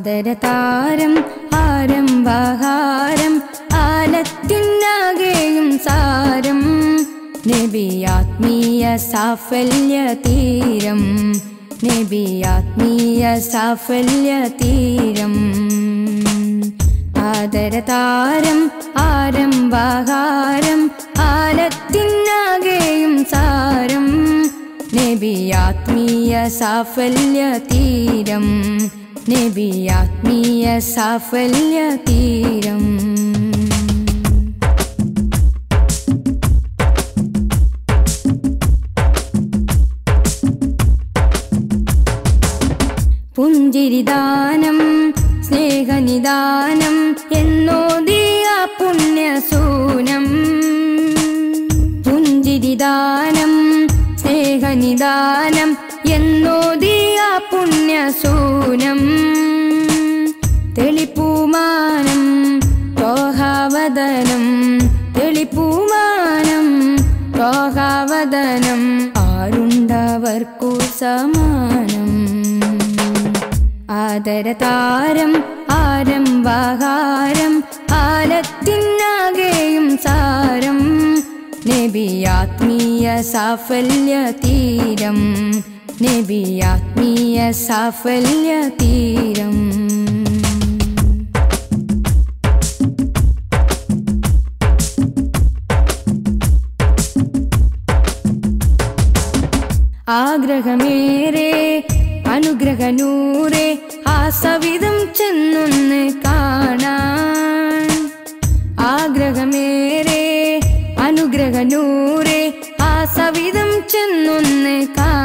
ആദരതാരം ആരംഭഹാരം ആലത്തിനാകെയും സാരം നബിയാത്മീയ സാഫല്യ തീരം നബിയാത്മീയ സാഫല്യ തീരം ആദരതാരം ആരംഭഹാരം ആലത്തിനാകെയും സാരം നബിയാത്മീയ സാഫല്യ തീരം നബിയാത്മീയ സാഫല്യ തീരം പുഞ്ചിരിദാനം സ്നേഹനിദാനം എന്നോദിയ പുണ്യസൂനം പുഞ്ചിരിദാനം സ്നേഹനിദാനം എന്നോദിയ പുണ്യസൂനം തെളിപ്പൂമാനം തോഹാവദനം തെളിപ്പൂമാനം തോഹാവദനം ആരുണ്ടവർക്കു സമാനം ആദരതാരം ആരംഭഹാരം ആലത്തിനാകെയും സാരം നബിയാത്മീയ സാഫല്യ തീരം നബിയാത്മീയ സാഫല്യ തീരം ആഗ്രഹമേറെ അനുഗ്രഹനൂറെ ആ സവിധം ചെന്നൊന്ന് കാണാൻ ആഗ്രഹമേറെ അനുഗ്രഹനൂറെ ആ സവിധം ചെന്നൊന്ന്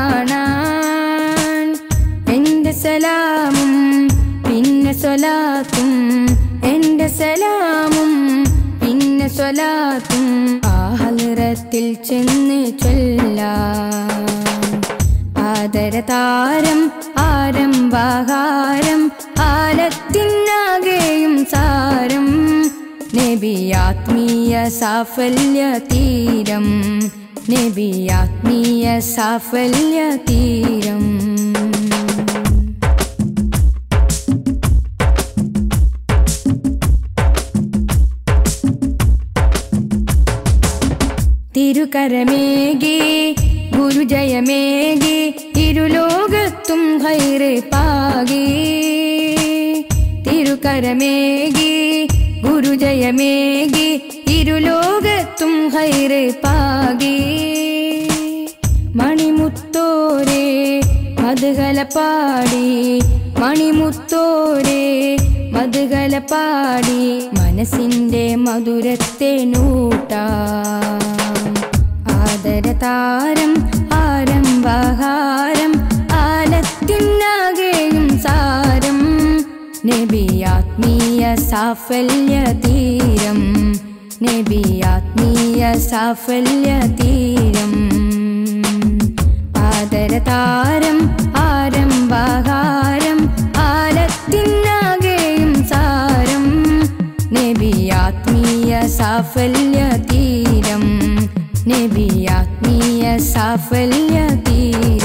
കാണാൻ എന്റെ സലാമും പിന്നെ സ്വലാത്തും എന്റെ സലാമും പിന്നെ സ്വലാത്തും ആ ഹലറത്തിൽ ചെന്ന് ചൊല്ലാം ആദരതാരം ആരംഭഹാരം ആലത്തിനാകെയും സാരം നബിയാത്മീയ സാഫല്യ തീരം നബിയാത്മീയ സാഫല്യ തീരം തിരുകരമേകി ഗുരുജയമേകി ഇരുലോകത്തും ഹൈറ് പാകി തിരുകരമേകി ഗുരുജയമേകി ഇരുലോകത്തും ഹൈറ് പാകി മണിമുത്തോരെ മധുകല പാടി മണിമുത്തോരെ മധുകല പാടി മനസ്സിന്റെ മധുരത്തെ നൂട്ടാം ആദരതാരം ആരംഭഹാരം ആലത്തിനാകെയും സാരം നബിയാത്മീയ സാഫല്യ തീരം നബിയാത്മീയ സാഫല്യ തീരം ആദരതാരം ആരംഭഹാരം ആലത്തിനാകെയും സാരം നബിയാത്മീയ സാഫല്യ തീരം നബിയാത്മീയ സാഫല്യ തീരം